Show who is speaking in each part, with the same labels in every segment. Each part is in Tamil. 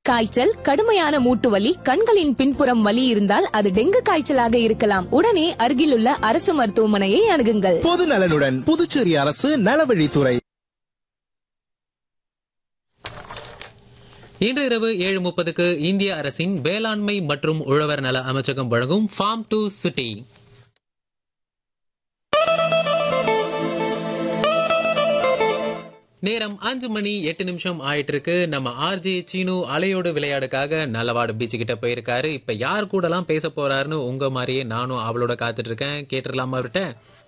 Speaker 1: காய்ச்சல் கடுமையான மூட்டு வலி கண்களின் பின்புறம் வலி இருந்தால் அது டெங்கு காய்ச்சலாக இருக்கலாம் உடனே அருகிலுள்ள அரசு மருத்துவமனையை அணுகுங்கள்
Speaker 2: பொது நலனுடன் புதுச்சேரி அரசு நலவழித்துறை
Speaker 3: இன்று இரவு ஏழு முப்பதுக்கு இந்திய அரசின் வேளாண்மை மற்றும் உழவர் நல அமைச்சகம் வழங்கும் ஃபார்ம் டு சிட்டி நேரம் அஞ்சு மணி எட்டு நிமிஷம் ஆயிட்டு இருக்கு நம்ம ஆர்ஜே சீனு அலையோடு விளையாடுக்காக நல்லவாடு பீச் கிட்ட போயிருக்காரு இப்ப யார் கூடலாம் பேச போறாருன்னு உங்க மாதிரியே நானும் அவளோட காத்துட்டு இருக்கேன் கேட்டுடலாமா அவர்கிட்ட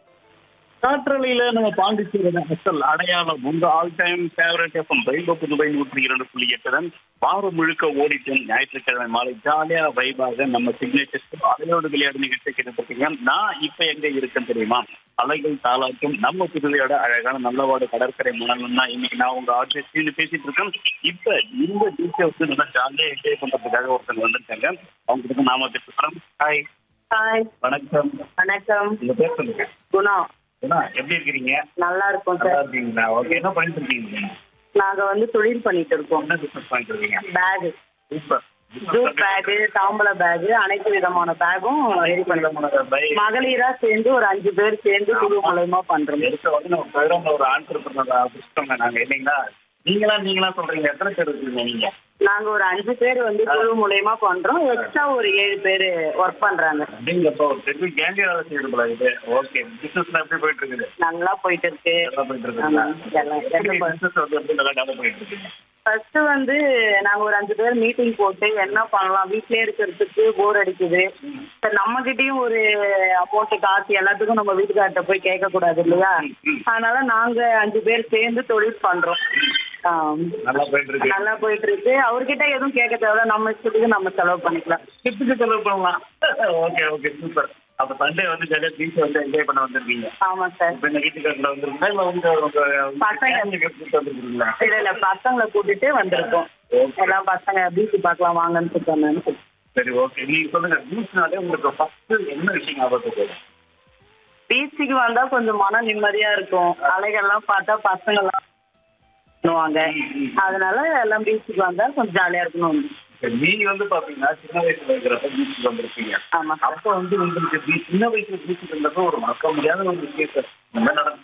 Speaker 4: காற்றலையில நம்ம பாண்டிச்சேரி அசல் அடையாளம் உங்க all time favourite FM rainbow Puduvai நூற்றி இரண்டு புள்ளி எட்டுடன் வாரம் முழுக்க ஓடிட்டும் ஞாயிற்றுக்கிழமை மாலை ஜாலியா வைபாக நம்ம சிக்னேச்சர் அலையோடு விளையாடு நிகழ்ச்சி கேட்டுருக்கீங்க நான் இப்ப எங்க இருக்கேன் தெரியுமா அலைகள் தாளாட்டும் நம்ம புதுவையோட அழகான நல்லவாடு கடற்கரை மணல் தான் இன்னைக்கு நான் உங்க ஆர்டிஸ்ட் பேசிட்டு இருக்கேன் இப்ப இந்த பீச்சை வந்து நல்லா ஜாலியா என்ஜாய் பண்றதுக்காக ஒருத்தங்க வந்திருக்காங்க அவங்க கிட்ட நாம பேசுறோம் ஹாய்
Speaker 5: ஹாய்
Speaker 4: வணக்கம்
Speaker 5: வணக்கம்
Speaker 4: உங்க பேர் சொல்லுங்க
Speaker 5: குணா
Speaker 4: அண்ணா, எப்படி இருக்கிறீங்க
Speaker 5: நல்லா இருக்கோம்
Speaker 4: நல்லா
Speaker 5: சார்
Speaker 4: இருக்கீங்களா ஓகே என்ன பண்ணிட்டு இருக்கீங்க
Speaker 5: நாங்க வந்து தொழில் பண்ணிட்டு இருக்கோம்
Speaker 4: என்ன பிசினஸ் பண்ணிட்டு இருக்கீங்க
Speaker 5: பேக்
Speaker 4: சூப்பர்
Speaker 5: ஜூட் பேக் தாம்பல பேக் அனைத்து விதமான பேக்கும் ரெடி பண்றோம் மகளிரா சேர்ந்து ஒரு அஞ்சு பேர் சேர்ந்து குழு மூலயமா பண்றோம்
Speaker 4: எடுத்த வந்து நம்ம ப்ரோக்ராம்ல ஒரு ஆண்டர்பிரினர் புடிச்சிட்டோங்க நாங்க இல்லைங்களா நீங்களா நீங்களா சொல்றீங்க எத்தனை பேர் இருக்கீங்க நீங்க
Speaker 5: நாங்க ஒரு அஞ்சு பேர் வந்து குழு மூலயமா பண்றோம் எக்ஸ்ட்ரா ஒரு ஏழு பேர் ஒர்க் பண்றாங்க
Speaker 4: அப்படிங்கப்போ ஒரு பெரிய கேண்டி வேலை செய்யுது போல இது ஓகே பிசினஸ்ல எப்படி போயிட்டு இருக்குது
Speaker 5: நல்லா போயிட்டு இருக்கு
Speaker 4: நல்லா போயிட்டு
Speaker 5: ஆமா,
Speaker 4: இருக்குங்களா
Speaker 5: எல்லாம் எல்லாம்
Speaker 4: பிசினஸ் வந்து எப்படி நல்லா டெவலப் பண்ணிட்டு இருக்கீங்க
Speaker 5: ஃபர்ஸ்ட் வந்து நாங்க ஒரு அஞ்சு பேர் மீட்டிங் போட்டு என்ன பண்ணலாம் வீட்லயே இருக்கிறதுக்கு போர் அடிக்குது சரி நம்ம கிட்டயும் ஒரு அமௌண்ட் காசு எல்லாத்துக்கும் நம்ம வீட்டுக்கார்ட்ட போய் கேட்க கூடாது இல்லையா அதனால நாங்க அஞ்சு பேர் சேர்ந்து தொழில் பண்றோம் ஆம்.
Speaker 4: நல்லா போயிட்டு இருக்கு
Speaker 5: நல்லா போயிட்டு இருக்கு அவர்கிட்ட எதுவும் கேட்க தேவையில்ல நம்ம இஷ்டத்துக்கு நம்ம செலவு பண்ணிக்கலாம்
Speaker 4: டிப்ஸுக்கு செலவு பண்ணலாம் ஓகே ஓகே சூப்பர் அப்ப சண்டே வந்து ஜாலியா பீச் வந்து என்ஜாய் பண்ண வந்திருக்கீங்க
Speaker 5: ஆமா சார்
Speaker 4: இப்ப இந்த வீட்டுக்காரங்கள வந்திருக்கீங்களா இல்ல உங்க உங்க
Speaker 5: பசங்க.
Speaker 4: ஃபேமிலிக்கு கூப்பிட்டு வந்திருக்கீங்களா
Speaker 5: இல்ல இல்ல பசங்களை கூட்டிட்டு வந்திருக்கோம் எல்லாம் பசங்க பீச் பார்க்கலாம் வாங்கன்னு சொன்னேன்
Speaker 4: சரி ஓகே நீங்க சொல்லுங்க பீச்னாலே உங்களுக்கு ஃபர்ஸ்ட் என்ன விஷயம் ஞாபகத்துக்கு வரும்
Speaker 5: பீச்சுக்கு வந்தா கொஞ்சம் மன நிம்மதியா இருக்கும் அலைகள்லாம் பார்த்தா பசங்க எல்லாம் பண்ணுவாங்க அதனால எல்லாம் பீச்சுக்கு வந்தா கொஞ்சம் ஜாலியா இருக்கணும்
Speaker 4: சரி, நீங்க வந்து பாத்தீங்கன்னா சின்ன வயசுல இருக்கிறப்ப பீச்சுக்கு வந்திருக்கீங்க
Speaker 5: ஆமா சார்
Speaker 4: அப்ப வந்து உங்களுக்கு பீச் சின்ன வயசுல பீச்சுக்கு இருந்தப்ப ஒரு மறக்க முடியாத ஒரு விஷயம் சார் இந்த மாதிரி